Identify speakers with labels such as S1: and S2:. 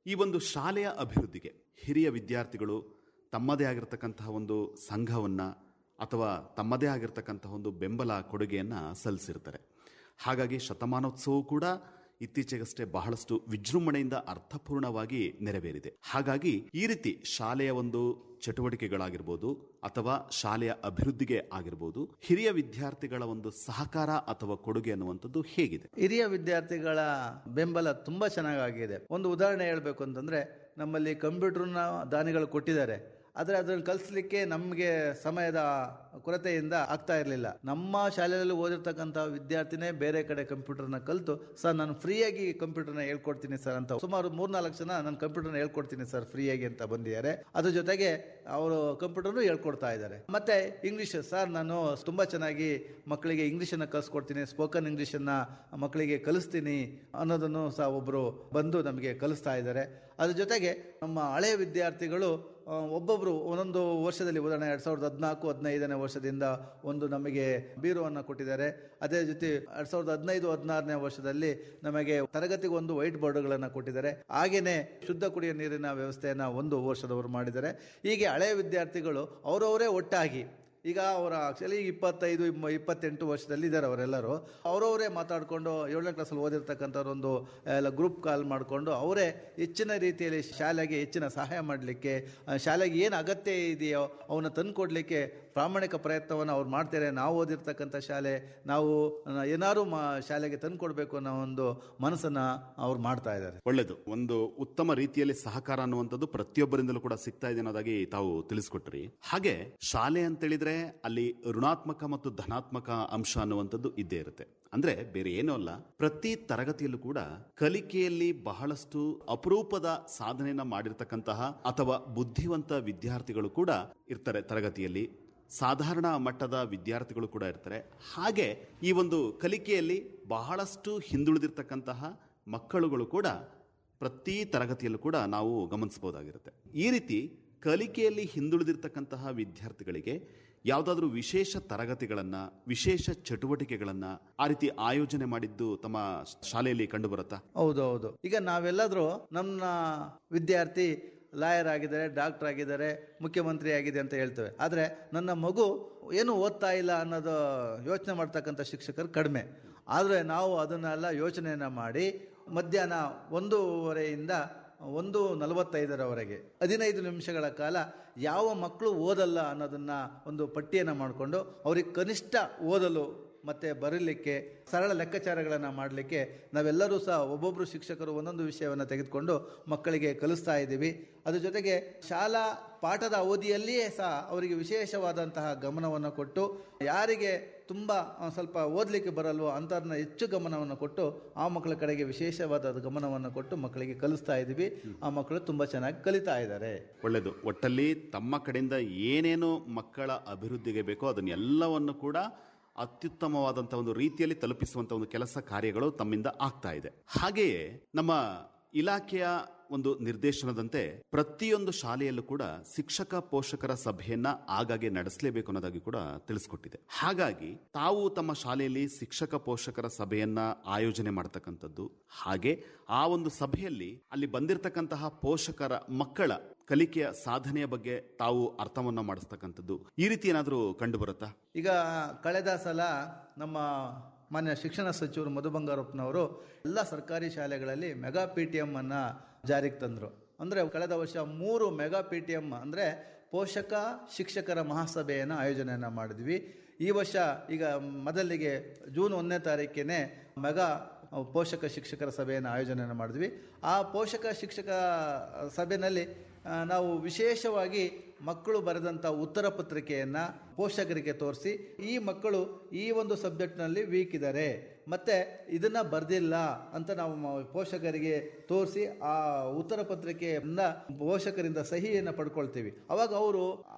S1: ಈ ಒಂದು ಶಾಲೆಯ ಅಭಿವೃದ್ಧಿಗೆ ಹಿರಿಯ ವಿದ್ಯಾರ್ಥಿಗಳು ತಮ್ಮದೇ ಆಗಿರತಕ್ಕಂತಹ ಒಂದು ಸಂಘವನ್ನ ಅಥವಾ ತಮ್ಮದೇ ಆಗಿರತಕ್ಕಂತಹ ಒಂದು ಬೆಂಬಲ ಕೊಡುಗೆಯನ್ನ ಸಲ್ಲಿಸಿರ್ತಾರೆ ಹಾಗಾಗಿ ಶತಮಾನೋತ್ಸವವು ಕೂಡ ಇತ್ತೀಚೆಗಷ್ಟೇ ಬಹಳಷ್ಟು ವಿಜೃಂಭಣೆಯಿಂದ ಅರ್ಥಪೂರ್ಣವಾಗಿ ನೆರವೇರಿದೆ ಹಾಗಾಗಿ ಈ ರೀತಿ ಶಾಲೆಯ ಒಂದು ಚಟುವಟಿಕೆಗಳಾಗಿರ್ಬೋದು ಅಥವಾ ಶಾಲೆಯ ಅಭಿವೃದ್ಧಿಗೆ ಆಗಿರ್ಬೋದು ಹಿರಿಯ ವಿದ್ಯಾರ್ಥಿಗಳ ಒಂದು ಸಹಕಾರ ಅಥವಾ ಕೊಡುಗೆ ಅನ್ನುವಂಥದ್ದು ಹೇಗಿದೆ
S2: ಹಿರಿಯ ವಿದ್ಯಾರ್ಥಿಗಳ ಬೆಂಬಲ ತುಂಬಾ ಚೆನ್ನಾಗಿದೆ ಒಂದು ಉದಾಹರಣೆ ಹೇಳಬೇಕು ಅಂತಂದ್ರೆ ನಮ್ಮಲ್ಲಿ ಕಂಪ್ಯೂಟರ್ನ ದಾನಿಗಳು ಕೊಟ್ಟಿದ್ದಾರೆ ಆದರೆ ಅದನ್ನು ಕಲಿಸ್ಲಿಕ್ಕೆ ನಮಗೆ ಸಮಯದ ಕೊರತೆಯಿಂದ ಆಗ್ತಾ ಇರಲಿಲ್ಲ ನಮ್ಮ ಶಾಲೆಯಲ್ಲಿ ಓದಿರ್ತಕ್ಕಂಥ ವಿದ್ಯಾರ್ಥಿನೇ ಬೇರೆ ಕಡೆ ಕಂಪ್ಯೂಟರ್ನ ಕಲಿತು ಸರ್ ನಾನು ಫ್ರೀಯಾಗಿ ಕಂಪ್ಯೂಟರ್ನ ಹೇಳ್ಕೊಡ್ತೀನಿ ಸರ್ ಅಂತ ಸುಮಾರು ಮೂರ್ನಾಲ್ಕು ಜನ ನಾನು ಕಂಪ್ಯೂಟರ್ನ ಹೇಳ್ಕೊಡ್ತೀನಿ ಸರ್ ಫ್ರೀಯಾಗಿ ಅಂತ ಬಂದಿದ್ದಾರೆ ಅದ್ರ ಜೊತೆಗೆ ಅವರು ಕಂಪ್ಯೂಟರ್ನು ಹೇಳ್ಕೊಡ್ತಾ ಇದ್ದಾರೆ ಮತ್ತೆ ಇಂಗ್ಲಿಷ್ ಸರ್ ನಾನು ತುಂಬಾ ಚೆನ್ನಾಗಿ ಮಕ್ಕಳಿಗೆ ಇಂಗ್ಲಿಷನ್ನು ಕಲಿಸ್ಕೊಡ್ತೀನಿ ಸ್ಪೋಕನ್ ಇಂಗ್ಲಿಷನ್ನ ಮಕ್ಕಳಿಗೆ ಕಲಿಸ್ತೀನಿ ಅನ್ನೋದನ್ನು ಸಹ ಒಬ್ಬರು ಬಂದು ನಮಗೆ ಕಲಿಸ್ತಾ ಇದ್ದಾರೆ ಅದ್ರ ಜೊತೆಗೆ ನಮ್ಮ ಹಳೆಯ ವಿದ್ಯಾರ್ಥಿಗಳು ಆ, ಒಬ್ಬೊಬ್ರು ಒಂದೊಂದು ವರ್ಷದಲ್ಲಿ ಉದಾಹರಣೆ ಎರಡ್ ಸಾವಿರದ ಹದಿನಾಲ್ಕು ಹದಿನೈದನೇ ವರ್ಷದಿಂದ ಒಂದು ನಮಗೆ ಬೀರುವನ್ನು ಕೊಟ್ಟಿದ್ದಾರೆ ಅದೇ ಜೊತೆ ಎರಡ್ ಸಾವಿರದ ಹದಿನೈದು ಹದಿನಾರನೇ ವರ್ಷದಲ್ಲಿ ನಮಗೆ ತರಗತಿಗೆ ಒಂದು ವೈಟ್ ಬೋರ್ಡ್ಗಳನ್ನು ಕೊಟ್ಟಿದ್ದಾರೆ ಹಾಗೇನೆ ಶುದ್ಧ ಕುಡಿಯುವ ನೀರಿನ ವ್ಯವಸ್ಥೆಯನ್ನ ಒಂದು ವರ್ಷದವರು ಮಾಡಿದ್ದಾರೆ ಹೀಗೆ ಹಳೆಯ ವಿದ್ಯಾರ್ಥಿಗಳು ಅವರವರೇ ಒಟ್ಟಾಗಿ ಈಗ ಅವರ ಆಕ್ಚುಲಿ ಇಪ್ಪತ್ತೈದು ಇಮ್ಮ- ಇಪ್ಪತ್ತೆಂಟು ವರ್ಷದಲ್ಲಿ ಇದ್ದಾರೆ ಅವರೆಲ್ಲರೂ ಅವರವರೇ ಮಾತಾಡಿಕೊಂಡು ಏಳನೇ ಕ್ಲಾಸಲ್ಲಿ ಓದಿರ್ತಕ್ಕಂಥವ್ರು ಒಂದು ಎಲ್ಲ ಗ್ರೂಪ್ ಕಾಲ್ ಮಾಡಿಕೊಂಡು ಅವರೇ ಹೆಚ್ಚಿನ ರೀತಿಯಲ್ಲಿ ಶಾಲೆಗೆ ಹೆಚ್ಚಿನ ಸಹಾಯ ಮಾಡಲಿಕ್ಕೆ ಶಾಲೆಗೆ ಏನು ಅಗತ್ಯ ಇದೆಯೋ ಅವನ್ನ ತಂದುಕೊಡ್ಲಿಕ್ಕೆ ಪ್ರಾಮಾಣಿಕ ಪ್ರಯತ್ನವನ್ನು ಅವ್ರು ಮಾಡ್ತಾರೆ ನಾವು ಓದಿರ್ತಕ್ಕಂಥ ಶಾಲೆ ನಾವು ಏನಾದ್ರು ಮಾ ಶಾಲೆಗೆ ತಂದುಕೊಡ್ಬೇಕು ಅನ್ನೋ ಒಂದು ಮನಸ್ಸನ್ನ ಅವ್ರು ಮಾಡ್ತಾ ಇದ್ದಾರೆ
S1: ಒಳ್ಳೆಯದು ಒಂದು ಉತ್ತಮ ರೀತಿಯಲ್ಲಿ ಸಹಕಾರ ಅನ್ನುವಂಥದ್ದು ಪ್ರತಿಯೊಬ್ಬರಿಂದಲೂ ಕೂಡ ಸಿಗ್ತಾ ಇದೆ ಅನ್ನೋದಾಗಿ ತಾವು ತಿಳಿಸ್ಕೊಟ್ರಿ ಹಾಗೆ ಶಾಲೆ ಅಂತೇಳಿದ್ರೆ ಅಲ್ಲಿ ಋಣಾತ್ಮಕ ಮತ್ತು ಧನಾತ್ಮಕ ಅಂಶ ಅನ್ನುವಂಥದ್ದು ಇದ್ದೇ ಇರುತ್ತೆ ಅಂದ್ರೆ ಬೇರೆ ಏನೂ ಅಲ್ಲ ಪ್ರತಿ ತರಗತಿಯಲ್ಲೂ ಕೂಡ ಕಲಿಕೆಯಲ್ಲಿ ಬಹಳಷ್ಟು ಅಪರೂಪದ ಸಾಧನೆಯನ್ನ ಮಾಡಿರ್ತಕ್ಕಂತಹ ಅಥವಾ ಬುದ್ಧಿವಂತ ವಿದ್ಯಾರ್ಥಿಗಳು ಕೂಡ ಇರ್ತಾರೆ ತರಗತಿಯಲ್ಲಿ ಸಾಧಾರಣ ಮಟ್ಟದ ವಿದ್ಯಾರ್ಥಿಗಳು ಕೂಡ ಇರ್ತಾರೆ ಹಾಗೆ ಈ ಒಂದು ಕಲಿಕೆಯಲ್ಲಿ ಬಹಳಷ್ಟು ಹಿಂದುಳಿದಿರ್ತಕ್ಕಂತಹ ಮಕ್ಕಳುಗಳು ಕೂಡ ಪ್ರತಿ ತರಗತಿಯಲ್ಲೂ ಕೂಡ ನಾವು ಗಮನಿಸಬಹುದಾಗಿರುತ್ತೆ ಈ ರೀತಿ ಕಲಿಕೆಯಲ್ಲಿ ಹಿಂದುಳಿದಿರ್ತಕ್ಕಂತಹ ವಿದ್ಯಾರ್ಥಿಗಳಿಗೆ ಯಾವುದಾದ್ರೂ ವಿಶೇಷ ತರಗತಿಗಳನ್ನ ವಿಶೇಷ ಚಟುವಟಿಕೆಗಳನ್ನ ಆ ರೀತಿ ಆಯೋಜನೆ ಮಾಡಿದ್ದು ತಮ್ಮ ಶಾಲೆಯಲ್ಲಿ ಕಂಡು ಬರುತ್ತಾ
S2: ಹೌದು ಹೌದು ಈಗ ನಾವೆಲ್ಲಾದ್ರೂ ನಮ್ಮ ವಿದ್ಯಾರ್ಥಿ ಲಾಯರ್ ಆಗಿದ್ದಾರೆ ಡಾಕ್ಟರ್ ಆಗಿದ್ದಾರೆ ಮುಖ್ಯಮಂತ್ರಿ ಆಗಿದೆ ಅಂತ ಹೇಳ್ತೇವೆ ಆದರೆ ನನ್ನ ಮಗು ಏನು ಓದ್ತಾ ಇಲ್ಲ ಅನ್ನೋದು ಯೋಚನೆ ಮಾಡ್ತಕ್ಕಂಥ ಶಿಕ್ಷಕರು ಕಡಿಮೆ ಆದರೆ ನಾವು ಅದನ್ನೆಲ್ಲ ಯೋಚನೆಯನ್ನ ಮಾಡಿ ಮಧ್ಯಾಹ್ನ ಒಂದೂವರೆಯಿಂದ ಒಂದು ನಲವತ್ತೈದರವರೆಗೆ ಹದಿನೈದು ನಿಮಿಷಗಳ ಕಾಲ ಯಾವ ಮಕ್ಕಳು ಓದಲ್ಲ ಅನ್ನೋದನ್ನ ಒಂದು ಪಟ್ಟಿಯನ್ನು ಮಾಡಿಕೊಂಡು ಅವ್ರಿಗೆ ಕನಿಷ್ಠ ಓದಲು ಮತ್ತೆ ಬರೀಲಿಕ್ಕೆ ಸರಳ ಲೆಕ್ಕಾಚಾರಗಳನ್ನು ಮಾಡಲಿಕ್ಕೆ ನಾವೆಲ್ಲರೂ ಸಹ ಒಬ್ಬೊಬ್ಬರು ಶಿಕ್ಷಕರು ಒಂದೊಂದು ವಿಷಯವನ್ನು ತೆಗೆದುಕೊಂಡು ಮಕ್ಕಳಿಗೆ ಕಲಿಸ್ತಾ ಇದ್ದೀವಿ ಅದ್ರ ಜೊತೆಗೆ ಶಾಲಾ ಪಾಠದ ಅವಧಿಯಲ್ಲಿಯೇ ಸಹ ಅವರಿಗೆ ವಿಶೇಷವಾದಂತಹ ಗಮನವನ್ನು ಕೊಟ್ಟು ಯಾರಿಗೆ ತುಂಬ ಸ್ವಲ್ಪ ಓದಲಿಕ್ಕೆ ಬರಲ್ವೋ ಅಂಥವ್ರನ್ನ ಹೆಚ್ಚು ಗಮನವನ್ನು ಕೊಟ್ಟು ಆ ಮಕ್ಕಳ ಕಡೆಗೆ ವಿಶೇಷವಾದ ಗಮನವನ್ನು ಕೊಟ್ಟು ಮಕ್ಕಳಿಗೆ ಕಲಿಸ್ತಾ ಇದ್ದೀವಿ ಆ ಮಕ್ಕಳು ತುಂಬ ಚೆನ್ನಾಗಿ ಕಲಿತಾ ಇದ್ದಾರೆ
S1: ಒಳ್ಳೆಯದು ಒಟ್ಟಲ್ಲಿ ತಮ್ಮ ಕಡೆಯಿಂದ ಏನೇನು ಮಕ್ಕಳ ಅಭಿವೃದ್ಧಿಗೆ ಬೇಕೋ ಅದನ್ನೆಲ್ಲವನ್ನು ಕೂಡ ಅತ್ಯುತ್ತಮವಾದಂಥ ಒಂದು ರೀತಿಯಲ್ಲಿ ತಲುಪಿಸುವಂತ ಒಂದು ಕೆಲಸ ಕಾರ್ಯಗಳು ತಮ್ಮಿಂದ ಆಗ್ತಾ ಇದೆ ಹಾಗೆಯೇ ನಮ್ಮ ಇಲಾಖೆಯ ಒಂದು ನಿರ್ದೇಶನದಂತೆ ಪ್ರತಿಯೊಂದು ಶಾಲೆಯಲ್ಲೂ ಕೂಡ ಶಿಕ್ಷಕ ಪೋಷಕರ ಸಭೆಯನ್ನ ಆಗಾಗ್ಗೆ ನಡೆಸಲೇಬೇಕು ಅನ್ನೋದಾಗಿ ಕೂಡ ತಿಳಿಸ್ಕೊಟ್ಟಿದೆ ಹಾಗಾಗಿ ತಾವು ತಮ್ಮ ಶಾಲೆಯಲ್ಲಿ ಶಿಕ್ಷಕ ಪೋಷಕರ ಸಭೆಯನ್ನ ಆಯೋಜನೆ ಮಾಡತಕ್ಕಂಥದ್ದು ಹಾಗೆ ಆ ಒಂದು ಸಭೆಯಲ್ಲಿ ಅಲ್ಲಿ ಬಂದಿರತಕ್ಕಂತಹ ಪೋಷಕರ ಮಕ್ಕಳ ಕಲಿಕೆಯ ಸಾಧನೆಯ ಬಗ್ಗೆ ತಾವು ಅರ್ಥವನ್ನ ಮಾಡಿಸ್ತಕ್ಕಂಥದ್ದು ಈ ರೀತಿ ಏನಾದರೂ ಕಂಡು ಬರುತ್ತಾ
S2: ಈಗ ಕಳೆದ ಸಲ ನಮ್ಮ ಮಾನ್ಯ ಶಿಕ್ಷಣ ಸಚಿವರು ಮಧು ಬಂಗಾರಪ್ಪನವರು ಎಲ್ಲ ಸರ್ಕಾರಿ ಶಾಲೆಗಳಲ್ಲಿ ಮೆಗಾ ಪಿ ಟಿ ಎಮ್ ಅನ್ನ ಜಾರಿಗೆ ತಂದರು ಅಂದರೆ ಕಳೆದ ವರ್ಷ ಮೂರು ಮೆಗಾ ಪಿ ಟಿ ಎಮ್ ಅಂದರೆ ಪೋಷಕ ಶಿಕ್ಷಕರ ಮಹಾಸಭೆಯನ್ನು ಆಯೋಜನೆಯನ್ನು ಮಾಡಿದ್ವಿ ಈ ವರ್ಷ ಈಗ ಮೊದಲಿಗೆ ಜೂನ್ ಒಂದನೇ ತಾರೀಕಿನೇ ಮೆಗಾ ಪೋಷಕ ಶಿಕ್ಷಕರ ಸಭೆಯನ್ನು ಆಯೋಜನೆಯನ್ನು ಮಾಡಿದ್ವಿ ಆ ಪೋಷಕ ಶಿಕ್ಷಕ ಸಭೆಯಲ್ಲಿ ಆ, ನಾವು ವಿಶೇಷವಾಗಿ ಮಕ್ಕಳು ಬರೆದಂಥ ಉತ್ತರ ಪತ್ರಿಕೆಯನ್ನು ಪೋಷಕರಿಗೆ ತೋರಿಸಿ ಈ ಮಕ್ಕಳು ಈ ಒಂದು ಸಬ್ಜೆಕ್ಟ್ನಲ್ಲಿ ವೀಕ್ ಇದ್ದಾರೆ ಮತ್ತೆ ಇದನ್ನ ಬರ್ದಿಲ್ಲ ಅಂತ ನಾವು ಮ- ಪೋಷಕರಿಗೆ ತೋರಿಸಿ ಆ ಉತ್ತರ ಪತ್ರಿಕೆಯಿಂದ ಪೋಷಕರಿಂದ ಸಹಿಯನ್ನು ಪಡ್ಕೊಳ್ತೀವಿ ಅವಾಗ ಅವರು